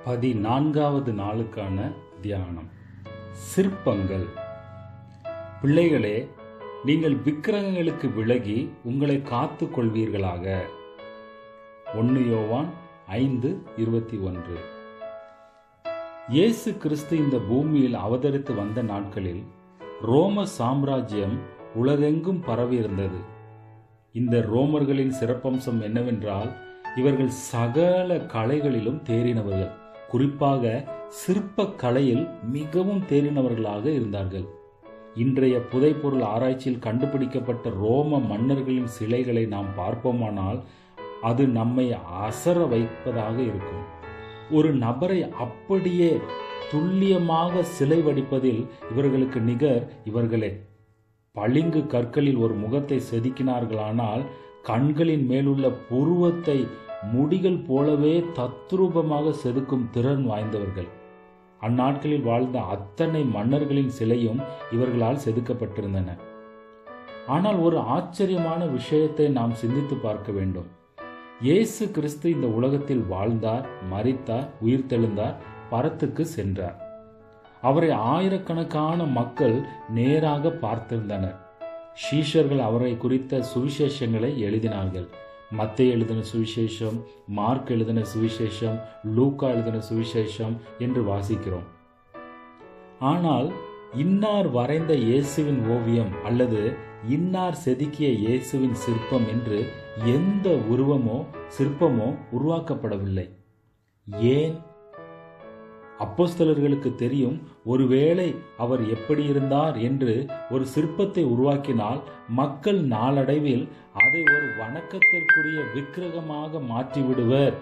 பதினான்காவது நாளுக்கான தியானம் சிற்பங்கள் பிள்ளைகளே நீங்கள் விக்கிரகங்களுக்கு விலகி உங்களை காத்து கொள்வீர்களாக ஒன்று யோவான் ஐந்து இருபத்தி ஒன்று இயேசு கிறிஸ்து இந்த பூமியில் அவதரித்து வந்த நாட்களில் ரோம சாம்ராஜ்யம் உலகெங்கும் பரவியிருந்தது இந்த ரோமர்களின் சிறப்பம்சம் என்னவென்றால் இவர்கள் சகல கலைகளிலும் தேறினவர்கள் குறிப்பாக சிற்ப கலையில் மிகவும் தேறினவர்களாக இருந்தார்கள் இன்றைய புதைப்பொருள் ஆராய்ச்சியில் கண்டுபிடிக்கப்பட்ட ரோம மன்னர்களின் சிலைகளை நாம் பார்ப்போமானால் அது நம்மை அசர வைப்பதாக இருக்கும் ஒரு நபரை அப்படியே துல்லியமாக சிலை வடிப்பதில் இவர்களுக்கு நிகர் இவர்களே பளிங்கு கற்களில் ஒரு முகத்தை செதுக்கினார்களானால் கண்களின் மேலுள்ள புருவத்தை முடிகள் போலவே தத்ரூபமாக செதுக்கும் திறன் வாய்ந்தவர்கள் அந்நாட்களில் வாழ்ந்த அத்தனை மன்னர்களின் சிலையும் இவர்களால் செதுக்கப்பட்டிருந்தன ஆனால் ஒரு ஆச்சரியமான விஷயத்தை நாம் சிந்தித்து பார்க்க வேண்டும் இயேசு கிறிஸ்து இந்த உலகத்தில் வாழ்ந்தார் மரித்தார் உயிர்த்தெழுந்தார் பரத்துக்கு சென்றார் அவரை ஆயிரக்கணக்கான மக்கள் நேராக பார்த்திருந்தனர் ஷீஷர்கள் அவரை குறித்த சுவிசேஷங்களை எழுதினார்கள் மத்திய எழுதின சுவிசேஷம் மார்க் எழுதின சுவிசேஷம் லூக்கா எழுதின சுவிசேஷம் என்று வாசிக்கிறோம் ஆனால் இன்னார் வரைந்த இயேசுவின் ஓவியம் அல்லது இன்னார் செதுக்கிய இயேசுவின் சிற்பம் என்று எந்த உருவமோ சிற்பமோ உருவாக்கப்படவில்லை ஏன் அப்போஸ்தலர்களுக்கு தெரியும் ஒருவேளை அவர் எப்படி இருந்தார் என்று ஒரு சிற்பத்தை உருவாக்கினால் மக்கள் நாளடைவில் அதை ஒரு வணக்கத்திற்குரிய விக்கிரகமாக மாற்றிவிடுவர்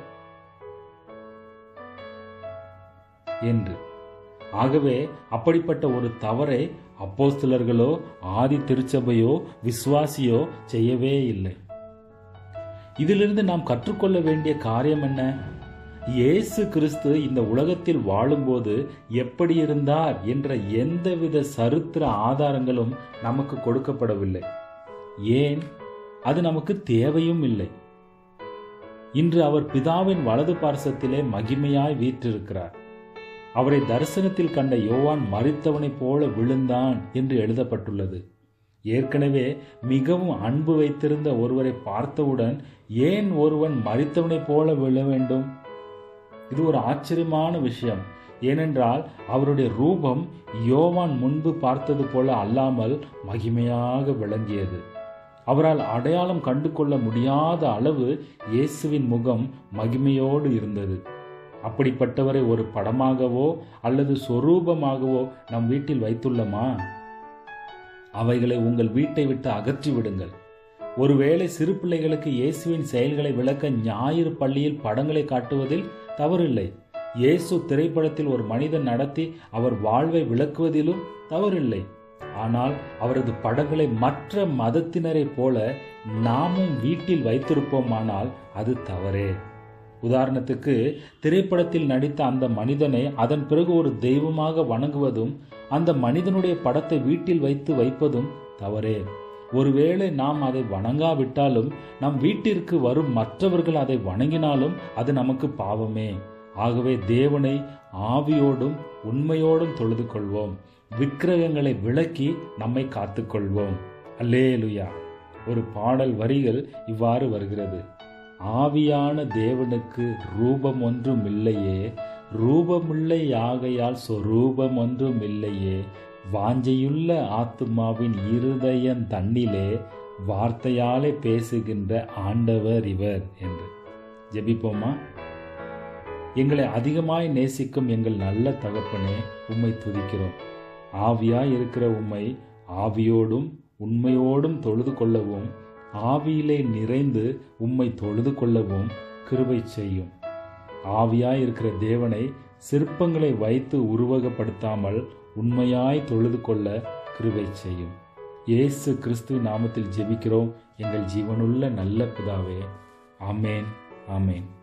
என்று ஆகவே அப்படிப்பட்ட ஒரு தவறை அப்போஸ்தலர்களோ ஆதி திருச்சபையோ விசுவாசியோ செய்யவே இல்லை இதிலிருந்து நாம் கற்றுக்கொள்ள வேண்டிய காரியம் என்ன இயேசு கிறிஸ்து இந்த உலகத்தில் வாழும்போது எப்படி இருந்தார் என்ற எந்தவித சரித்திர ஆதாரங்களும் நமக்கு கொடுக்கப்படவில்லை ஏன் அது நமக்கு தேவையும் இல்லை இன்று அவர் பிதாவின் வலது பார்சத்திலே மகிமையாய் வீற்றிருக்கிறார் அவரை தரிசனத்தில் கண்ட யோவான் மறித்தவனைப் போல விழுந்தான் என்று எழுதப்பட்டுள்ளது ஏற்கனவே மிகவும் அன்பு வைத்திருந்த ஒருவரை பார்த்தவுடன் ஏன் ஒருவன் மறித்தவனைப் போல விழ வேண்டும் இது ஒரு ஆச்சரியமான விஷயம் ஏனென்றால் அவருடைய ரூபம் யோவான் முன்பு பார்த்தது போல அல்லாமல் மகிமையாக விளங்கியது அவரால் அடையாளம் கண்டு கொள்ள முடியாத அளவு இயேசுவின் முகம் மகிமையோடு இருந்தது அப்படிப்பட்டவரை ஒரு படமாகவோ அல்லது சொரூபமாகவோ நம் வீட்டில் வைத்துள்ளமா அவைகளை உங்கள் வீட்டை விட்டு அகற்றி விடுங்கள் ஒருவேளை சிறு பிள்ளைகளுக்கு இயேசுவின் செயல்களை விளக்க ஞாயிறு பள்ளியில் படங்களை காட்டுவதில் தவறில்லை இயேசு திரைப்படத்தில் ஒரு மனிதன் நடத்தி அவர் வாழ்வை விளக்குவதிலும் தவறில்லை ஆனால் அவரது படங்களை மற்ற மதத்தினரைப் போல நாமும் வீட்டில் வைத்திருப்போமானால் அது தவறே உதாரணத்துக்கு திரைப்படத்தில் நடித்த அந்த மனிதனை அதன் பிறகு ஒரு தெய்வமாக வணங்குவதும் அந்த மனிதனுடைய படத்தை வீட்டில் வைத்து வைப்பதும் தவறே ஒருவேளை நாம் அதை வணங்காவிட்டாலும் நம் வீட்டிற்கு வரும் மற்றவர்கள் அதை வணங்கினாலும் அது நமக்கு பாவமே ஆகவே தேவனை ஆவியோடும் உண்மையோடும் தொழுது கொள்வோம் விக்கிரகங்களை விளக்கி நம்மை காத்துக்கொள்வோம் அல்லேலுயா ஒரு பாடல் வரிகள் இவ்வாறு வருகிறது ஆவியான தேவனுக்கு ரூபம் ஒன்றும் இல்லையே ரூபமுள்ள யாகையால் சொரூபம் ஒன்றும் இல்லையே வாஞ்சையுள்ள ஆத்துமாவின் இருதயம் தன்னிலே வார்த்தையாலே பேசுகின்ற ஆண்டவர் இவர் என்று ஜெபிப்போமா எங்களை அதிகமாய் நேசிக்கும் எங்கள் நல்ல தகப்பனே உம்மை துதிக்கிறோம் ஆவியாய் இருக்கிற உம்மை ஆவியோடும் உண்மையோடும் தொழுது கொள்ளவும் ஆவியிலே நிறைந்து உம்மை தொழுது கொள்ளவும் கிருபை செய்யும் ஆவியாய் இருக்கிற தேவனை சிற்பங்களை வைத்து உருவகப்படுத்தாமல் உண்மையாய் தொழுது கொள்ள கிருபை செய்யும் இயேசு கிறிஸ்து நாமத்தில் ஜெபிக்கிறோம் எங்கள் ஜீவனுள்ள நல்ல பிதாவே ஆமேன் ஆமேன்